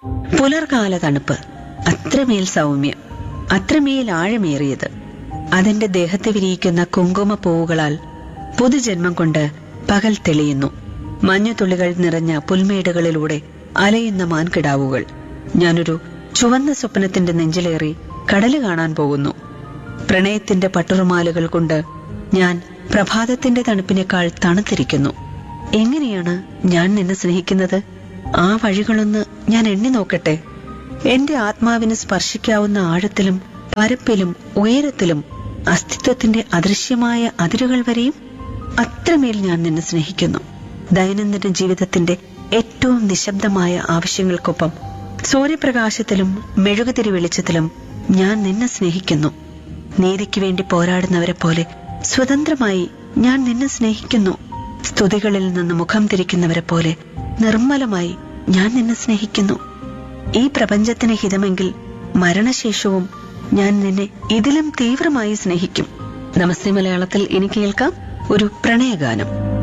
പുലർകാല തണുപ്പ് അത്രമേൽ സൗമ്യം അത്രമേൽ ആഴമേറിയത് അതിന്റെ ദേഹത്തെ വിരിയിക്കുന്ന കുങ്കുമ പൂവുകളാൽ പുതുജന്മം കൊണ്ട് പകൽ തെളിയുന്നു മഞ്ഞുതുള്ളികൾ നിറഞ്ഞ പുൽമേടുകളിലൂടെ അലയുന്ന മാൻകിടാവുകൾ ഞാനൊരു ചുവന്ന സ്വപ്നത്തിന്റെ നെഞ്ചിലേറി കടല് കാണാൻ പോകുന്നു പ്രണയത്തിന്റെ പട്ടുറുമാലുകൾ കൊണ്ട് ഞാൻ പ്രഭാതത്തിന്റെ തണുപ്പിനേക്കാൾ തണുത്തിരിക്കുന്നു എങ്ങനെയാണ് ഞാൻ നിന്നെ സ്നേഹിക്കുന്നത് ആ വഴികളൊന്ന് ഞാൻ എണ്ണി നോക്കട്ടെ എന്റെ ആത്മാവിന് സ്പർശിക്കാവുന്ന ആഴത്തിലും പരപ്പിലും ഉയരത്തിലും അസ്തിത്വത്തിന്റെ അദൃശ്യമായ അതിരുകൾ വരെയും അത്രമേൽ ഞാൻ നിന്നെ സ്നേഹിക്കുന്നു ദൈനംദിന ജീവിതത്തിന്റെ ഏറ്റവും നിശബ്ദമായ ആവശ്യങ്ങൾക്കൊപ്പം സൂര്യപ്രകാശത്തിലും മെഴുകുതിരി വെളിച്ചത്തിലും ഞാൻ നിന്നെ സ്നേഹിക്കുന്നു നീതിക്ക് വേണ്ടി പോരാടുന്നവരെ പോലെ സ്വതന്ത്രമായി ഞാൻ നിന്നെ സ്നേഹിക്കുന്നു സ്തുതികളിൽ നിന്ന് മുഖം തിരിക്കുന്നവരെ പോലെ നിർമ്മലമായി ഞാൻ നിന്നെ സ്നേഹിക്കുന്നു ഈ പ്രപഞ്ചത്തിന് ഹിതമെങ്കിൽ മരണശേഷവും ഞാൻ നിന്നെ ഇതിലും തീവ്രമായി സ്നേഹിക്കും നമസ്തേ മലയാളത്തിൽ ഇനി കേൾക്കാം ഒരു പ്രണയഗാനം